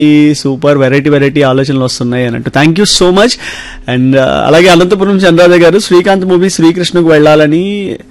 ఈ super variety variety ఆలోచనలు వస్తున్నాయి అన్నట్టు thank you so much and అలాగే అనంతపురం చంద్రాజ గారు శ్రీకాంత్ మూవీ శ్రీకృష్ణకు వెళ్ళాలని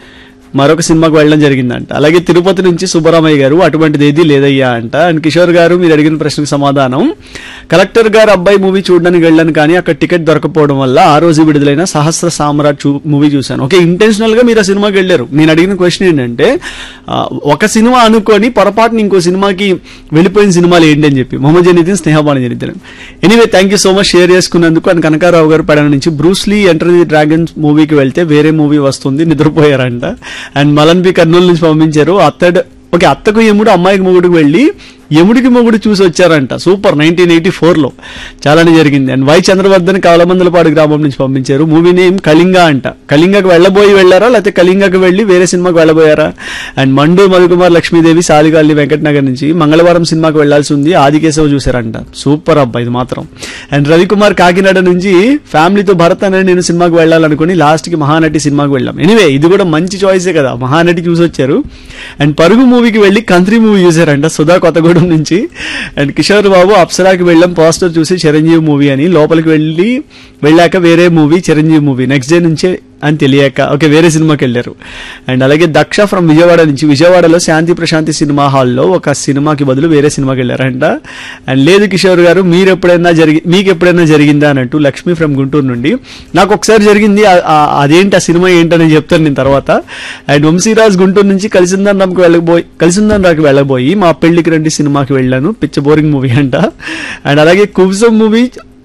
మరొక సినిమాకు వెళ్ళడం జరిగిందంట అలాగే తిరుపతి నుంచి సుబ్బరామయ్య గారు అటువంటిది ఏది లేదయ్యా అంట అండ్ కిషోర్ గారు మీరు అడిగిన ప్రశ్నకు సమాధానం కలెక్టర్ గారు అబ్బాయి మూవీ చూడడానికి వెళ్ళాను కానీ అక్కడ టికెట్ దొరకపోవడం వల్ల ఆ రోజు విడుదలైన సహస్ర సామ్రాట్ చూ మూవీ చూశాను ఓకే ఇంటెన్షనల్ గా మీరు ఆ సినిమాకి వెళ్ళారు నేను అడిగిన క్వశ్చన్ ఏంటంటే ఆ, ఒక సినిమా అనుకొని పొరపాటున ఇంకో సినిమాకి వెళ్ళిపోయిన సినిమాలు ఏంటి అని చెప్పి Mohammed Janeeddin Snehabani Janeeddin anyway thank you so much share చేసుకున్నందుకు అండ్ కనకారావు గారు పడన నుంచి బ్రూస్లీ ఎంటర్ ది డ్రాగన్స్ మూవీకి వెళ్తే వేరే మూవీ వస్తుంది నిద్రపోయారంట అండ్ మలన్ బి కర్నూలు నుంచి పంపించారు అత్తడు ఓకే అత్తకు ఎముడు అమ్మాయికి మొగుడికి వెళ్ళి ఎముడికి మొగుడు చూసి వచ్చారంట సూపర్ నైన్టీన్ ఎయిటీ లో చాలానే జరిగింది అండ్ వై చంద్రవర్ధన్ కవలమందలపాడు గ్రామం నుంచి పంపించారు మూవీ నేమ్ కళింగ అంట కళింగకు వెళ్ళబోయి వెళ్ళారా లేకపోతే కళింగకు వెళ్ళి వేరే సినిమాకి వెళ్ళబోయారా అండ్ మండు మధుకుమార్ లక్ష్మీదేవి సాలిగాల్లి వెంకటనగర్ నుంచి మంగళవారం సినిమాకి వెళ్లాల్సి ఉంది ఆదికేశవ చూసారంట సూపర్ అబ్బా ఇది మాత్రం అండ్ రవికుమార్ కాకినాడ నుంచి ఫ్యామిలీతో భరత్ అనే నేను సినిమాకి వెళ్ళాలనుకుని లాస్ట్ కి మహానటి సినిమాకి వెళ్ళాం ఎనివే ఇది కూడా మంచి చాయిసే కదా మహానటి చూసి వచ్చారు అండ్ పరుగు మూవీకి వెళ్ళి కంత్రి మూవీ చూసారంట సుధా కొత్తగూడెం నుంచి అండ్ కిషోర్ బాబు అప్సరాకి వెళ్ళాం పోస్టర్ చూసి చిరంజీవి మూవీ అని లోపలికి వెళ్ళి వెళ్ళాక వేరే movie Chiranjeevi movie next day నుంచే అని తెలియక ఓకే వేరే సినిమాకి వెళ్ళారు అండ్ అలాగే దక్ష ఫ్రమ్ విజయవాడ నుంచి విజయవాడలో శాంతి ప్రశాంతి సినిమా హాల్లో ఒక సినిమాకి బదులు వేరే సినిమాకి వెళ్ళారంట అండ్ లేదు కిషోర్ గారు మీరు ఎప్పుడైనా జరిగి మీకు ఎప్పుడైనా జరిగిందా అన్నట్టు లక్ష్మి ఫ్రమ్ గుంటూరు నుండి నాకు ఒకసారి జరిగింది ఆ- ఆ- అదేంటి ఆ సినిమా ఏంటని చెప్తాను నేను తర్వాత అండ్ వంశీరాజ్ గుంటూరు నుంచి కలిసిందని నాకు వెళ్ళబోయి కలిసిందని నాకు వెళ్ళబోయి మా పెళ్లికి రండి సినిమాకి వెళ్ళాను పిచ్చ బోరింగ్ మూవీ అంట అండ్ అలాగే కుబ్సం మూవీ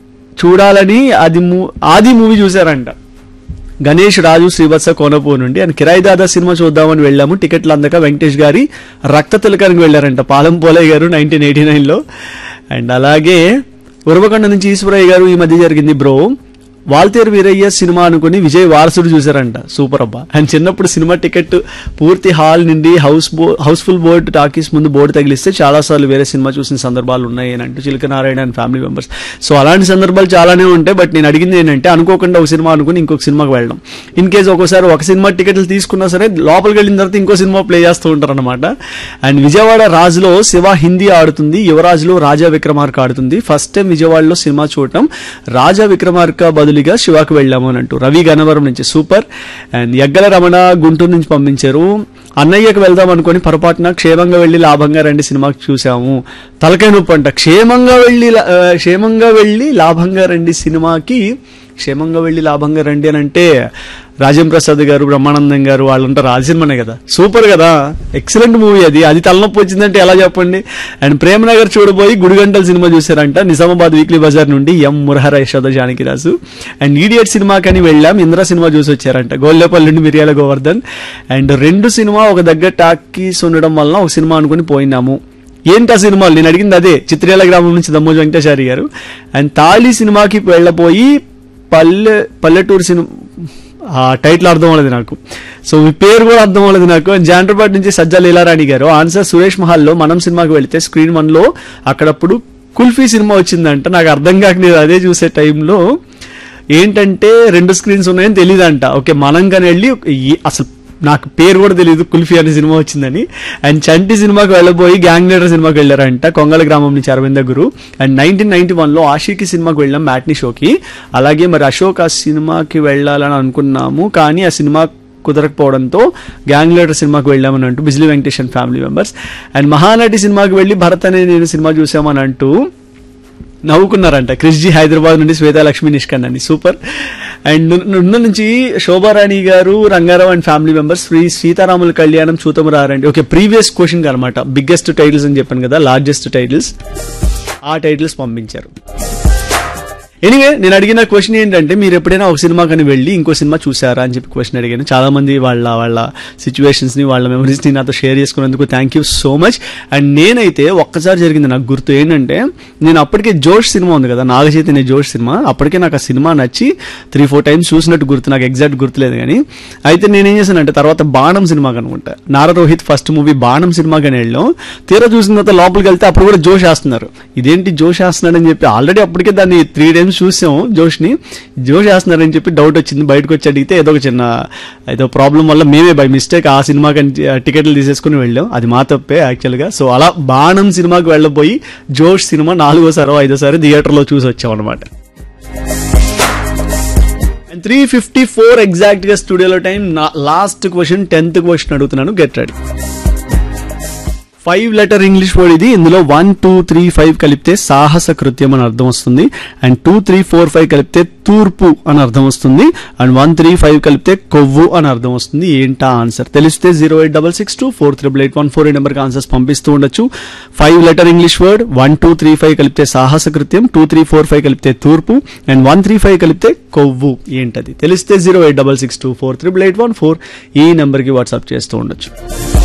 చూడాలని అది మూ- ఆది మూవీ చూసారంట గణేష్ రాజు శ్రీవత్స కోనపూర్ నుండి అండ్ కిరాయి దాదా సినిమా చూద్దామని వెళ్ళాము టికెట్లు అందక వెంకటేష్ గారి రక్త తిలకానికి వెళ్ళారంట పాలం పోలయ్య గారు నైన్టీన్ ఎయిటీ నైన్లో అండ్ అలాగే ఉరవకొండ నుంచి ఈశ్వరయ్య గారు ఈ మధ్య జరిగింది బ్రో వాల్తేరు వీరయ్య సినిమా అనుకుని విజయ్ వారసుడు చూసారంట సూపర్ అబ్బా అండ్ చిన్నప్పుడు సినిమా టికెట్ పూర్తి హాల్ నుండి హౌస్ బో హౌస్ఫుల్ బోర్డు టాకీస్ ముందు బోర్డు తగిలిస్తే చాలాసార్లు వేరే సినిమా చూసిన సందర్భాలు ఉన్నాయి అని అంటూ Chilaka Narayana and family members so అలాంటి సందర్భాలు చాలానే ఉంటాయి బట్ నేను అడిగింది ఏంటంటే అనుకోకుండా ఒక సినిమా అనుకుని ఇంకొక సినిమాకి వెళ్ళడం ఇన్ కేస్ ఒక్కోసారి ఒక సినిమా టికెట్లు తీసుకున్నా సరే లోపలికి వెళ్ళిన తర్వాత ఇంకో సినిమా ప్లే చేస్తూ ఉంటారు అనమాట అండ్ విజయవాడ రాజులో శివ హిందీ ఆడుతుంది యువరాజులో రాజా విక్రమార్క ఆడుతుంది ఫస్ట్ టైం విజయవాడలో సినిమా చూడటం రాజా విక్రమార్క బదులుగా శివాకి వెళ్ళాము అని అంటూ రవి గన్నవరం నుంచి సూపర్ అండ్ ఎగ్గల రమణ గుంటూరు నుంచి పంపించారు అన్నయ్యకి వెళ్దాం అనుకుని పొరపాటున క్షేమంగా వెళ్ళి లాభంగా రండి సినిమాకి చూసాము తలకాయ నొప్పి అంట క్షేమంగా వెళ్ళి లా- ఆ, క్షేమంగా వెళ్ళి లాభంగా రండి సినిమాకి క్షేమంగా వెళ్ళి లాభంగా రండి అని అంటే రాజేం ప్రసాద్ గారు బ్రహ్మానందం గారు వాళ్ళంతా రాజసినిమానే కదా సూపర్ కదా ఎక్సలెంట్ మూవీ అది అది తలనొప్పి వచ్చిందంటే ఎలా చెప్పండి అండ్ ప్రేమనగర్ చూడబోయి గుడిగంటల సినిమా చూసారంట నిజామాబాద్ వీక్లీ బజార్ నుండి M Murahara Yashoda Janakiraju and idiot సినిమాకని వెళ్ళాం ఇంద్ర సినిమా చూసి వచ్చారంట గోల్లేపల్లి నుండి మిరియాల గోవర్ధన్ అండ్ రెండు సినిమా ఒక దగ్గర టాకీస్ ఉండడం వలన ఒక సినిమా అనుకుని పోయినాము ఏంటి ఆ సినిమాలు నేను అడిగింది అదే చిత్రేల గ్రామం నుంచి దమ్మోజు వెంకటేశారి గారు అండ్ తాళి సినిమాకి వెళ్ళబోయి పల్లె పల్లెటూరు సినిమా ఆ టైటిల్ అర్థం అవ్వలేదు నాకు సో మీ పేరు కూడా అర్థం అవ్వలేదు నాకు అండ్ జాండ్రపాట్ నుంచి సజ్జా లీలారాణి గారు ఆన్సర్ సురేష్ మహల్లో మనం సినిమాకి వెళితే స్క్రీన్ వన్ లో అక్కడప్పుడు కుల్ఫీ సినిమా వచ్చిందంట నాకు అర్థం కాక నేను అదే చూసే టైంలో ఏంటంటే రెండు స్క్రీన్స్ ఉన్నాయని తెలియదంట ఓకే మనం కానీ వెళ్ళి ఈ- అసలు నాకు పేరు కూడా తెలియదు కుల్ఫీ అనే సినిమా వచ్చిందని అండ్ చంటి సినిమాకి వెళ్ళబోయి గ్యాంగ్ లీడర్ సినిమాకి వెళ్ళారంట కొంగల గ్రామం నుంచి Aravinda Guru and nineteen ninety వన్లో ఆషికి సినిమాకి వెళ్ళాం మ్యాట్నీ షోకి అలాగే మరి అశోక్ ఆ సినిమాకి వెళ్ళాలని అనుకున్నాము కానీ ఆ సినిమా కుదరకపోవడంతో గ్యాంగ్ లీడర్ సినిమాకి వెళ్ళామని అంటూ Bijili Venkatesan family members and Mahanati సినిమాకి వెళ్ళి భరత్ అనే నేను సినిమా చూసామని అంటూ నవ్వుకున్నారంట క్రిష్జీ హైదరాబాద్ నుండి శ్వేతా లక్ష్మి నిష్కన్ అని సూపర్ అండ్ నుండి నుంచి Shobharani garu Rangarao and family members Sri Seetharamula Kalyanam Chootamu Raarandi okay previous question అనమాట బిగ్గెస్ట్ టైటిల్స్ అని చెప్పాను కదా లార్జెస్ట్ టైటిల్స్ ఆ టైటిల్స్ పంపించారు ఎనీవే నేను అడిగిన క్వశ్చన్ ఏంటంటే మీరు ఎప్పుడైనా ఒక సినిమా కానీ వెళ్ళి ఇంకో సినిమా చూసారా అని చెప్పి క్వశ్చన్ అడిగాను చాలా మంది వాళ్ళ వాళ్ళ సిచ్యువేషన్స్ ని వాళ్ళ మెమరీస్ ని నాతో షేర్ చేసుకున్నందుకు thank you so much and నేనైతే ఒక్కసారి జరిగింది నాకు గుర్తు ఏంటంటే నేను అప్పటికే జోష్ సినిమా ఉంది కదా నాగచైతన్య జోష్ సినిమా అప్పటికే నాకు ఆ సినిమా నచ్చి త్రీ ఫోర్ టైమ్స్ చూసినట్టు గుర్తు నాకు ఎగ్జాక్ట్ గుర్తులేదు కానీ అయితే నేనేం చేశానంటే తర్వాత బాణం సినిమా కనుకుంటా నారా రోహిత్ ఫస్ట్ మూవీ బాణం సినిమా కానీ వెళ్ళాం తీరా చూసిన తర్వాత లోపలికి వెళ్తే అప్పుడు కూడా జోష్ వేస్తున్నారు ఇదేంటి జోష్ వేస్తున్నాడని చెప్పి ఆల్రెడీ అప్పటికే దాన్ని త్రీ టైమ్స్ రోజు చూసాం జోష్ని జోష్ వేస్తున్నారని చెప్పి డౌట్ వచ్చింది బయటకు వచ్చి అడిగితే ఏదో ఒక చిన్న ఏదో ప్రాబ్లం వల్ల మేమే బై మిస్టేక్ ఆ సినిమాకి అని టికెట్లు తీసేసుకుని వెళ్ళాం అది మా తప్పే యాక్చువల్గా సో అలా బాణం సినిమాకి వెళ్ళబోయి జోష్ సినిమా నాలుగోసారో ఐదోసారి థియేటర్లో చూసి వచ్చాం అనమాట త్రీ ఫిఫ్టీ ఫోర్ ఎగ్జాక్ట్ గా స్టూడియోలో time last question tenth question అడుగుతున్నాను get ready five letter English word ఇది ఇందులో వన్ టూ త్రీ ఫైవ్ కలిపితే సాహస కృత్యం అని అర్థం వస్తుంది and two three four five కలిపితే తూర్పు అని అర్థం వస్తుంది అండ్ వన్ త్రీ ఫైవ్ కలిపితే కొవ్వు అని అర్థం వస్తుంది ఏంటా ఆన్సర్ తెలిస్తే zero eight double six two four triple eight one four ఈ నెంబర్కి ఆన్సర్స్ పంపిస్తూ ఉండొచ్చు five letter English word one two three five కలిపితే సాహస కృత్యం టూ త్రీ ఫోర్ ఫైవ్ కలిపితే తూర్పు అండ్ వన్ త్రీ ఫైవ్ కలిపితే కొవ్వు ఏంటది తెలిస్తే zero eight double six two four triple eight one four ఈ నెంబర్కి వాట్సాప్ చేస్తూ ఉండొచ్చు